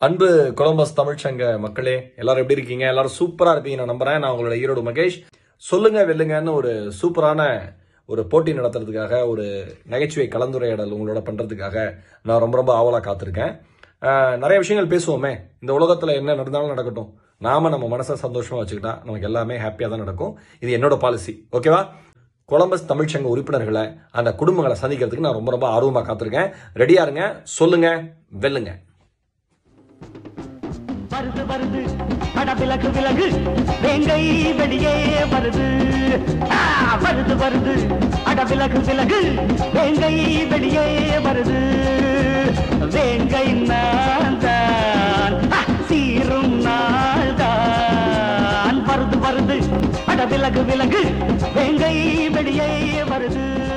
அன்பு கொலம்பஸ் தமிழ்ச்சங்க மக்களே எல்லாரும் எப்படி இருக்கீங்க எல்லாரும் சூப்பரா இருப்பீங்க நான் நம்புறேன் நான் உங்களோட ஈரோடு மகேஷ் சொல்லுங்க வெல்லுங்கன்னு ஒரு சூப்பரான ஒரு போட்டி நடத்துறதுக்காக ஒரு நகைச்சுவை கலந்துரையாடல் உங்களோட பண்றதுக்காக நான் ரொம்ப ரொம்ப ஆவலா காத்திருக்கேன் ஆஹ், நிறைய விஷயங்கள் பேசுவோமே இந்த உலகத்துல என்ன நடந்தாலும் நடக்கட்டும் நாம நம்ம மனசை சந்தோஷமா வச்சுக்கிட்டா நமக்கு எல்லாமே ஹாப்பியா தான் நடக்கும் இது என்னோட பாலிசி ஓகேவா கொலம்பஸ் தமிழ்ச்சங்க உறுப்பினர்களை அந்த குடும்பங்களை சந்திக்கிறதுக்கு நான் ரொம்ப ரொம்ப ஆர்வமா காத்திருக்கேன் ரெடியா இருங்க சொல்லுங்க வெல்லுங்க வருது வருது அட விலகு விலகு வேங்கை வெளியே வருது ஆ, வருது வருது அட விலகு விலகு வேங்கை வெளியே வருது வேங்கை நான் தான் ஆ, சீரும் நாள் தான் வருது வருது அட விலகு விலகு வேங்கை வெளியே வருது